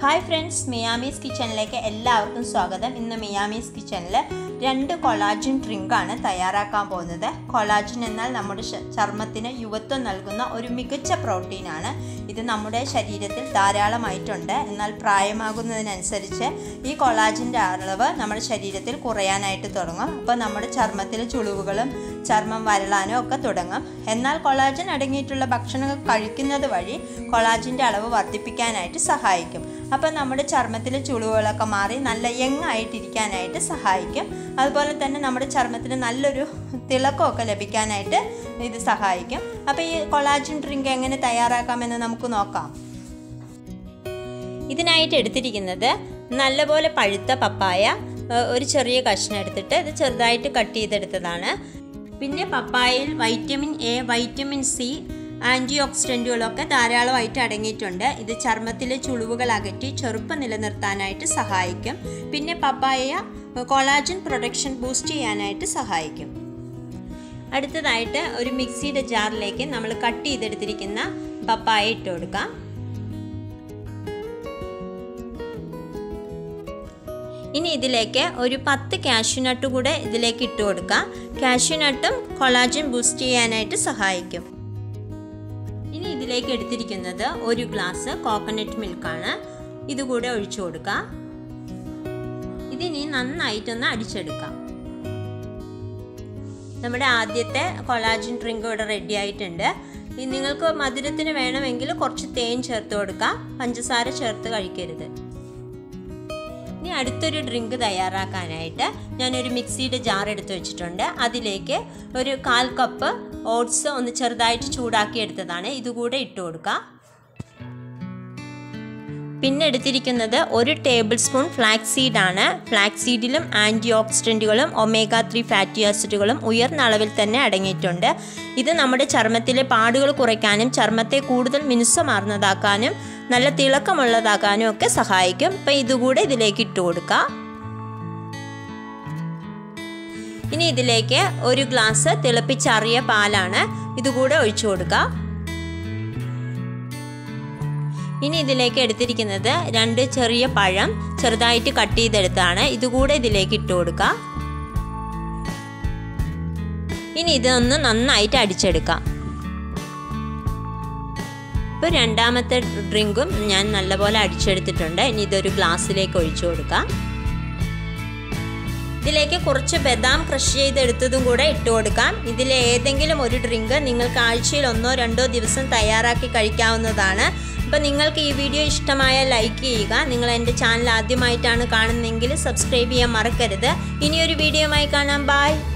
hi friends മിയാമീസ് കിച്ചണിലേക്ക് എല്ലാവർക്കും സ്വാഗതം ഇന്ന് മിയാമീസ് കിച്ചണിൽ രണ്ട് കൊളാജിൻ ഡ്രിങ്കാണ് തയ്യാറാക്കാൻ പോകുന്നത് കൊളാജിൻ എന്നാൽ നമ്മുടെ ശ- ചർമ്മത്തിന് യുവത്വം നൽകുന്ന ഒരു മികച്ച പ്രോട്ടീനാണ് ഇത് നമ്മുടെ ശരീരത്തിൽ ധാരാളമായിട്ടുണ്ട് എന്നാൽ പ്രായമാകുന്നതിനനുസരിച്ച് ഈ കൊളാജിൻ്റെ അളവ് നമ്മുടെ ശരീരത്തിൽ കുറയാനായിട്ട് തുടങ്ങും അപ്പോൾ നമ്മുടെ ചർമ്മത്തിൽ ചുളിവുകളും ചർമ്മം വരളാനും ഒക്കെ തുടങ്ങും എന്നാൽ കൊളാജൻ അടങ്ങിയിട്ടുള്ള ഭക്ഷണങ്ങൾ കഴിക്കുന്നത് വഴി കൊളാജിൻ്റെ അളവ് വർദ്ധിപ്പിക്കാനായിട്ട് സഹായിക്കും അപ്പോൾ നമ്മുടെ ചർമ്മത്തിലെ ചുളിവുകളൊക്കെ മാറി നല്ല യങ് ആയിട്ടിരിക്കാനായിട്ട് സഹായിക്കും അതുപോലെ തന്നെ നമ്മുടെ ചർമ്മത്തിന് നല്ലൊരു തിളക്കമൊക്കെ ലഭിക്കാനായിട്ട് ഇത് സഹായിക്കും അപ്പോൾ ഈ കൊളാജിൻ ഡ്രിങ്ക് എങ്ങനെ തയ്യാറാക്കാമെന്ന് നമുക്ക് നോക്കാം ഇതിനായിട്ട് എടുത്തിരിക്കുന്നത് നല്ലപോലെ പഴുത്ത പപ്പായ ഏഹ്, ഒരു ചെറിയ കഷ്ണം എടുത്തിട്ട് ഇത് ചെറുതായിട്ട് കട്ട് ചെയ്തെടുത്തതാണ് പിന്നെ പപ്പായയിൽ vitamin A vitamin C anti ഓക്സിഡൻറ്റുകളൊക്കെ ധാരാളമായിട്ട് അടങ്ങിയിട്ടുണ്ട് ഇത് ചർമ്മത്തിലെ ചുളിവുകൾ അകറ്റി ചെറുപ്പം നിലനിർത്താനായിട്ട് സഹായിക്കും പിന്നെ പപ്പായ കൊളാജൻ പ്രൊഡക്ഷൻ ബൂസ്റ്റ് ചെയ്യാനായിട്ട് സഹായിക്കും അടുത്തതായിട്ട് ഒരു മിക്സിയുടെ ജാറിലേക്ക് നമ്മൾ കട്ട് ചെയ്തെടുത്തിരിക്കുന്ന പപ്പായ ഇട്ട് കൊടുക്കാം ഇനി ഇതിലേക്ക് ഒരു പത്ത് കാഷ്യൂനട്ട് കൂടെ ഇതിലേക്ക് ഇട്ട് കൊടുക്കാം കാഷ്യൂനട്ടും കൊളാജൻ ബൂസ്റ്റ് ചെയ്യാനായിട്ട് സഹായിക്കും ഇനി ഇതിലേക്ക് എടുത്തിരിക്കുന്നത് ഒരു ഗ്ലാസ് കോക്കനട്ട് മിൽക്കാണ് ഇതുകൂടെ ഒഴിച്ചു കൊടുക്കാം ഇതിനി നന്നായിട്ടൊന്ന് അടിച്ചെടുക്കാം നമ്മുടെ ആദ്യത്തെ കൊളാജിൻ ഡ്രിങ്ക് ഇവിടെ റെഡി ആയിട്ടുണ്ട് ഇനി നിങ്ങൾക്ക് മധുരത്തിന് വേണമെങ്കിൽ കുറച്ച് തേൻ ചേർത്ത് കൊടുക്കാം പഞ്ചസാര ചേർത്ത് കഴിക്കരുത് ഇനി അടുത്തൊരു ഡ്രിങ്ക് തയ്യാറാക്കാനായിട്ട് ഞാനൊരു മിക്സിയുടെ ജാർ എടുത്ത് വെച്ചിട്ടുണ്ട് അതിലേക്ക് ഒരു കാൽ കപ്പ് ഓട്സ് ഒന്ന് ചെറുതായിട്ട് ചൂടാക്കി എടുത്തതാണ് ഇതുകൂടെ ഇട്ട് കൊടുക്കുക പിന്നെ എടുത്തിരിക്കുന്നത് ഒരു ടേബിൾ സ്പൂൺ ഫ്ലാക്സ് സീഡാണ് ഫ്ലാക്സ് സീഡിലും ആൻറ്റി ഓക്സിഡൻറ്റുകളും ഒമേഗ ത്രീ ഫാറ്റി ആസിഡുകളും ഉയർന്ന അളവിൽ തന്നെ അടങ്ങിയിട്ടുണ്ട് ഇത് നമ്മുടെ ചർമ്മത്തിലെ പാടുകൾ കുറയ്ക്കാനും ചർമ്മത്തെ കൂടുതൽ മിനുസമാർന്നതാക്കാനും നല്ല തിളക്കമുള്ളതാക്കാനും ഒക്കെ സഹായിക്കും അപ്പം ഇതുകൂടെ ഇതിലേക്ക് ഇട്ട് കൊടുക്കുക ഇനി ഇതിലേക്ക് ഒരു ഗ്ലാസ് തിളപ്പിച്ചറിയ പാലാണ് ഇതുകൂടെ ഒഴിച്ചു കൊടുക്കുക ഇനി ഇതിലേക്ക് എടുത്തിരിക്കുന്നത് രണ്ട് ചെറിയ പഴം ചെറുതായിട്ട് കട്ട് ചെയ്തെടുത്താണ് ഇതുകൂടെ ഇതിലേക്ക് ഇട്ട് കൊടുക്കുക ഇനി ഇതൊന്ന് നന്നായിട്ട് അടിച്ചെടുക്കാം ഇപ്പോൾ രണ്ടാമത്തെ ഡ്രിങ്കും ഞാൻ നല്ലപോലെ അടിച്ചെടുത്തിട്ടുണ്ട് ഇനി ഇതൊരു ഗ്ലാസ്സിലേക്ക് ഒഴിച്ചു കൊടുക്കാം ഇതിലേക്ക് കുറച്ച് ബദാം ക്രഷ് ചെയ്തെടുത്തതും കൂടെ ഇട്ട് കൊടുക്കാം ഇതിലെ ഏതെങ്കിലും ഒരു ഡ്രിങ്ക് നിങ്ങൾക്ക് ആഴ്ചയിൽ ഒന്നോ രണ്ടോ ദിവസം തയ്യാറാക്കി കഴിക്കാവുന്നതാണ് അപ്പോൾ നിങ്ങൾക്ക് ഈ വീഡിയോ ഇഷ്ടമായ ലൈക്ക് ചെയ്യുക നിങ്ങൾ എൻ്റെ ചാനൽ ആദ്യമായിട്ടാണ് കാണുന്നതെങ്കിൽ സബ്സ്ക്രൈബ് ചെയ്യാൻ മറക്കരുത് ഇനിയൊരു വീഡിയോയുമായി കാണാം ബായ്